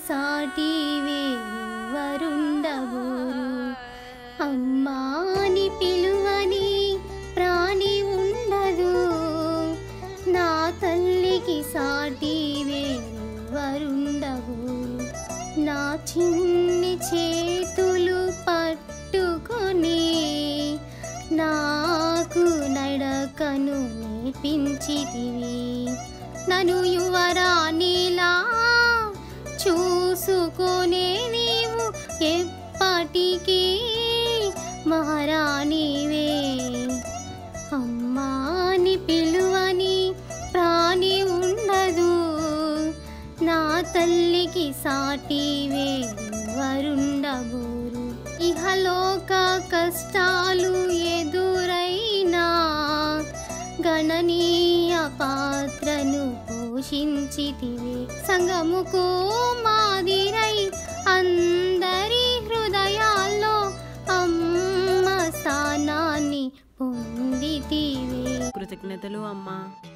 సాటి వరుండబోరు అమ్మాని పిలువని ప్రాణి ఉండదు నా తల్లికి సాటి వరుండబోరు నా చిన్ని చేతులు పట్టుకొని నాకు నడకను నేర్పించితివి నన్ను యువరాణిలా చూసుకునే నీవు ఎప్పటికీ మహారాణివే అమ్మాని పిలువని ప్రాణి ఉండదు నా తల్లికి సాటి వరుండబోరు ఇహలోక కష్టాలు ఎదురైనా గణనీయ పాత్రను పోషించితివే సంగముకు మాదిరై అందరి హృదయాల్లో అమ్మ స్థానాన్ని పొందితివే కృతజ్ఞతలు అమ్మా